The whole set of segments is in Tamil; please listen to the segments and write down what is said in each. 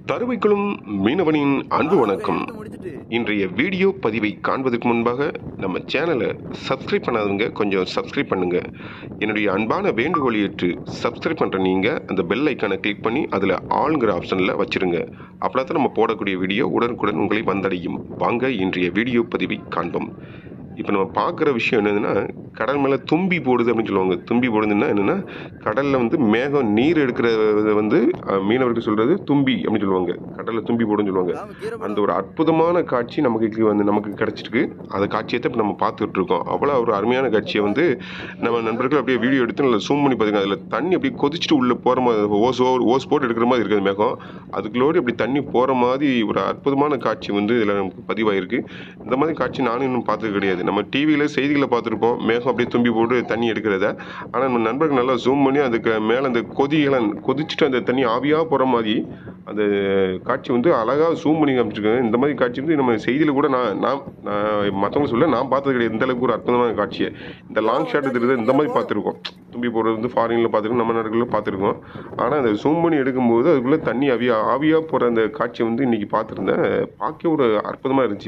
தருவைக்குளும் மீனவனின் அன்பு வணக்கம் இன்றைய வீடியோ பதிவை காண்பதற்கு முன்பாக நம்ம சேனலை சப்ஸ்கிரைப் பண்ணாதவங்க கொஞ்சம் சப்ஸ்கிரைப் பண்ணுங்க என்னுடைய அன்பான வேண்டுகோள் ஏற்று சப்ஸ்கிரைப் பண்ணுற நீங்கள் அந்த பெல் ஐக்கானை கிளிக் பண்ணி அதில் ஆளுங்கிற ஆப்ஷனில் வச்சிருங்க அப்போ தான் நம்ம போடக்கூடிய வீடியோ உடனுக்குடன் உங்களை வந்தடையும் வாங்க இன்றைய வீடியோ பதிவை காண்போம் இப்போ நம்ம பார்க்குற விஷயம் என்னதுன்னா கடல் மேலே தும்பி போடுது அப்படின்னு சொல்லுவாங்க தும்பி போடுதுன்னா என்னென்னா கடலில் வந்து மேகம் நீர் எடுக்கிறத வந்து அஹ், மீனவர்கள் சொல்கிறது தும்பி அப்படின்னு சொல்லுவாங்க கடலில் தும்பி போடுன்னு சொல்லுவாங்க அந்த ஒரு அற்புதமான காட்சி நமக்கு வந்து நமக்கு கிடச்சிருக்கு அந்த காட்சியை தான் இப்போ நம்ம பார்த்துட்டு இருக்கோம் அவ்வளோ ஒரு அருமையான காட்சியை வந்து நம்ம நண்பர்கள் அப்படியே வீடியோ எடுத்து நல்லா ஜூம் பண்ணி பார்த்துங்க அதில் தண்ணி அப்படியே கொதிச்சுட்டு உள்ளே போகிற மாதிரி ஓஸ் ஓ- ஓஸ் போட்டு எடுக்கிற மாதிரி இருக்குது மேகம் அதுக்குள்ளோடு இப்படி தண்ணி போகிற மாதிரி ஒரு அற்புதமான காட்சி வந்து இதில் நமக்கு பதிவாயிருக்கு இந்த மாதிரி காட்சி நானும் இன்னும் பார்த்தது கிடையாது நம்ம டிவியில் செய்திகளை பார்த்துருப்போம் மேகம் அப்படியே தும்பி போட்டு தண்ணி எடுக்கிறத ஆனால் நம்ம நண்பர்கள் நல்லா ஜூம் பண்ணி அதுக்கு மேலே அந்த கொதிகளை கொதிச்சுட்டு அந்த தண்ணி ஆவியாக போகிற மாதிரி அந்த காட்சி வந்து அழகாக ஜூம் பண்ணி காமிச்சிருக்காங்க இந்த மாதிரி காட்சி வந்து நம்ம செய்தியில் கூட நான் நான் நான் மற்றவங்க சொல்ல நான் பார்த்தது கிடையாது இந்த அளவுக்கு ஒரு அற்புதமான காட்சியை இந்த லாங் ஷாட் தெரியுது இந்த மாதிரி பார்த்துருக்கோம் தும்பி போடுறது வந்து ஃபாரினில் பார்த்துருக்கோம் நம்ம நாடுகளில் பார்த்துருக்கோம் ஆனால் அந்த ஜூம் பண்ணி எடுக்கும்போது அதுக்குள்ளே தண்ணி அவியா ஆவியாக போகிற அந்த காட்சியை வந்து இன்றைக்கி பார்த்துருந்தேன் பார்க்க ஒரு அற்புதமாக இருந்துச்சு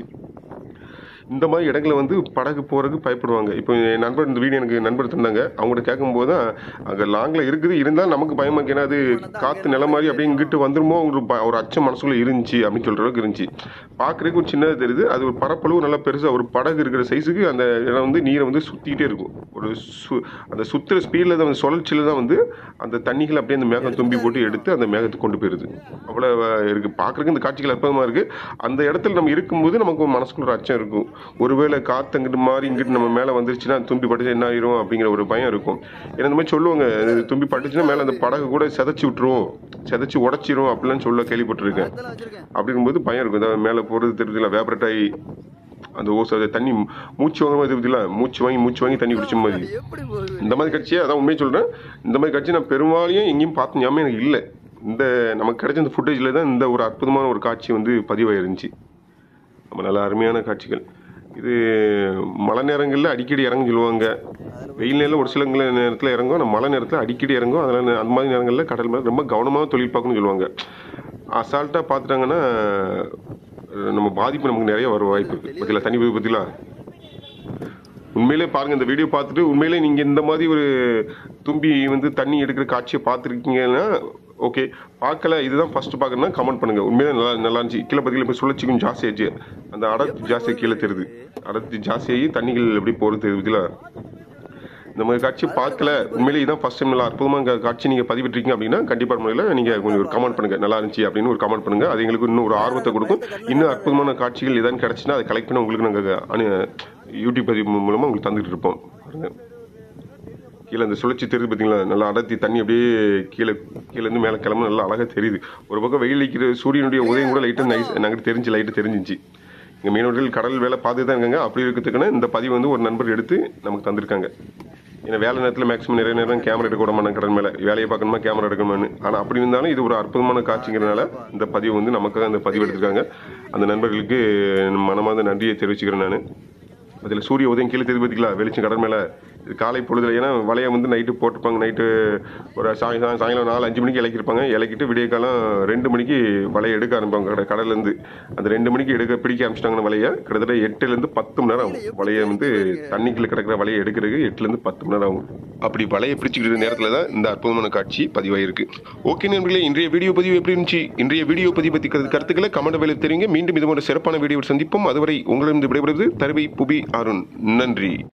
இந்த மாதிரி இடங்களை வந்து படகு போகிறதுக்கு பயப்படுவாங்க இப்போ என் நண்பர் இந்த வீடியோ எனக்கு நண்பர் தந்தாங்க அவங்கள்ட்ட கேட்கும்போது தான் அங்கே லாங்கில் இருக்குது இருந்தால் நமக்கு பயமா இருக்கு. ஏன்னா அது காற்று நில மாதிரி அப்படியே இங்கிட்டு வந்துருமோ ஒரு ப- ஒரு அச்சம் மனசுக்குள்ளே இருந்துச்சு அப்படின்னு சொல்கிற அளவுக்கு இருந்துச்சு பார்க்குறதுக்கு ஒரு சின்னது தெரியுது அது ஒரு பரப்பளவு நல்லா பெருசாக ஒரு படகு இருக்கிற சைஸுக்கு அந்த இடம் வந்து நீரை வந்து சுற்றிக்கிட்டே இருக்கும் ஒரு சு அந்த சுற்றுற ஸ்பீடில் தான் சுழற்சியில் தான் வந்து அந்த தண்ணிகள் அப்படியே அந்த மேகம் தும்பி போட்டு எடுத்து அந்த மேகத்தை கொண்டு போயிருது அவ்வளோ இருக்குது பார்க்குறதுக்கு இந்த காட்சிகள் அற்புதமாக இருக்குது அந்த இடத்துல நம்ம இருக்கும்போது நமக்கு மனசுக்குள்ள ஒரு அச்சம் இருக்கும் ஒருவேளை காற்று அங்கிட்டு மாறி இங்கிட்டு நம்ம மேலே வந்துருச்சுன்னா தும்பி பட்டுச்சு என்ன ஆயிரும் அப்படிங்கிற ஒரு பயம் இருக்கும் ஏன்னா இந்த மாதிரி சொல்லுவாங்க இது தும்பி பட்டுச்சுன்னா மேலே அந்த படகு கூட செதைச்சி விட்டுரும் செதைச்சி உடச்சிரும் அப்படிலாம் சொல்ல கேள்விப்பட்டிருக்கேன் அப்படி இருக்கும்போது பயம் இருக்கும் இந்த மேலே போகிறது தெரியுதுல வேப்பரேட் ஆகி அந்த ஓசை அது தண்ணி மூச்சு வாங்க மாதிரி தெரியுதுல மூச்சு வாங்கி மூச்சு வாங்கி தண்ணி குடிச்ச மாதிரி எப்படி போகுது இந்த மாதிரி காட்சியை அதான் உண்மையை சொல்கிறேன் இந்த மாதிரி காட்சி நான் பெரும்பாலையும் எங்கேயும் பார்த்த ஞாபகம் எனக்கு இல்லை இந்த நமக்கு கிடைச்ச இந்த ஃபுட்டேஜில் தான் இந்த ஒரு அற்புதமான ஒரு காட்சி வந்து பதிவாயிருந்துச்சு நம்ம நல்ல அருமையான காட்சிகள் இது மழை நேரங்களில் அடிக்கடி இறங்கும் சொல்லுவாங்க வெயில் நேரில் ஒரு சில நேரத்தில் இறங்கும் ஆனால் மழை நேரத்தில் அடிக்கடி இறங்கும் அதனால் அந்த மாதிரி நேரங்களில் கடல் மேலே ரொம்ப கவனமாக தொழில் பார்க்கணும்னு சொல்லுவாங்க அசால்ட்டாக பார்த்துட்டாங்கன்னா நம்ம பாதிப்பு நமக்கு நிறைய வர வாய்ப்பு இருக்குது பற்றில தண்ணி பற்றில உண்மையிலே பாருங்க இந்த வீடியோ பார்த்துட்டு உண்மையிலே நீங்க இந்த மாதிரி ஒரு தும்பி வந்து தண்ணி எடுக்கிற காட்சியை பார்த்துருக்கீங்கன்னா ஓகே பார்க்கல இதுதான் ஃபர்ஸ்ட் பார்க்கணும்னா கமெண்ட் பண்ணுங்க உண்மையிலே நல்லா நல்லா இருந்துச்சு கீழே பார்த்தீங்கன்னா இப்போ சுழற்சி கொஞ்சம் ஜாஸ்தி ஆயிடுச்சு அந்த அடர்த்தி ஜாஸ்தி கீழே தெரியுது அடர்த்தி ஜாஸ்தியாகி தண்ணிகள் எப்படி போகிறது தெரியுதுல இந்த மாதிரி காட்சி பார்க்கல உண்மையிலே இதான் ஃபர்ஸ்ட் டைம் நல்லா அற்புதமாக காட்சி நீங்கள் பதிவிட்டிருக்கீங்க அப்படின்னா கண்டிப்பாக முறையில் நீங்கள் கொஞ்சம் ஒரு கமெண்ட் பண்ணுங்க நல்லா இருந்துச்சு அப்படின்னு ஒரு கமெண்ட் பண்ணுங்க அது எங்களுக்கு இன்னும் ஒரு ஆர்வத்தை கொடுக்கும் இன்னும் அற்புதமான காட்சிகள் ஏதாவது கிடச்சுன்னா அதை கலெக்ட் பண்ணி உங்களுக்கு நாங்கள் அனு யூடியூப் பதிவு மூலமாக உங்களுக்கு தந்துட்டு இருப்போம் பாருங்க கீழே அந்த சுழற்சி தெரியுது பார்த்தீங்களா நல்லா அடர்த்தி தண்ணி அப்படியே கீழே கீழேருந்து மேலே கிளம்ப நல்லா அழகாக தெரியுது ஒரு பக்கம் வெயில் அடிக்கிற சூரியனுடைய உதயம் கூட லைட்டாக நைஸ் நாங்கள் தெரிஞ்சு லைட்டு தெரிஞ்சிச்சு இங்கே மீனவர்கள் கடல் வேலை பார்த்துட்டு தான் இருக்காங்க அப்படி இருக்கிறதுக்குன்னு இந்த பதிவு வந்து ஒரு நண்பர் எடுத்து நமக்கு தந்திருக்காங்க ஏன்னா வேலை நேரத்தில் மேக்ஸிமம் நிறைய நேரம் கேமரா எடுக்க விட மாட்டாங்க கடல் மேலே வேலையை பார்க்கணுமா கேமரா எடுக்கணுமான்னு ஆனால் அப்படி இருந்தாலும் இது ஒரு அற்புதமான காட்சிங்கிறனால இந்த பதிவு வந்து நமக்காக அந்த பதிவு எடுத்திருக்காங்க அந்த நண்பர்களுக்கு மனமார்ந்த நன்றியை தெரிவிச்சுக்கிறேன் நான் அதில் சூரிய உதயம் கீழே தெரியுது பார்த்தீங்களா வெளிச்சம் கடல் மேலே இது காலை பொழுதுல ஏன்னா வலையை வந்து நைட்டு போட்டிருப்பாங்க நைட்டு ஒரு சாயங்காலம் சாயங்காலம் நாலு அஞ்சு மணிக்கு இலக்கிருப்பாங்க இலக்கிட்டு விடிய காலம் ரெண்டு மணிக்கு வலையை எடுக்க ஆரம்பிப்பாங்க கடல் கடல்லேருந்து அந்த ரெண்டு மணிக்கு எடுக்க பிடிக்க ஆரம்பிச்சிட்டாங்க வலையை கிட்டத்தட்ட எட்டுலேருந்து பத்து மணி நேரம் ஆகும் வலையை வந்து தண்ணிக்குள்ள கிடக்கிற வலையை எடுக்கிறதுக்கு எட்டுலேருந்து பத்து மணி நேரம் ஆகும் அப்படி வலையை பிடிச்சிக்கிட்டு இருக்க நேரத்தில் தான் இந்த அற்புதமான காட்சி பதிவாயிருக்கு ஓகே நண்பர்களே இன்றைய வீடியோ பதிவு எப்படி இருந்துச்சு இன்றைய வீடியோ பதிவு பற்றி கருத்து- கருத்துக்களை கமெண்ட் வேலை தெரியுங்க மீண்டும் இது போன்ற சிறப்பான வீடியோ சந்திப்போம் அதுவரை உங்களிடம் விடைபெறுவது தருவை புபி அருண் நன்றி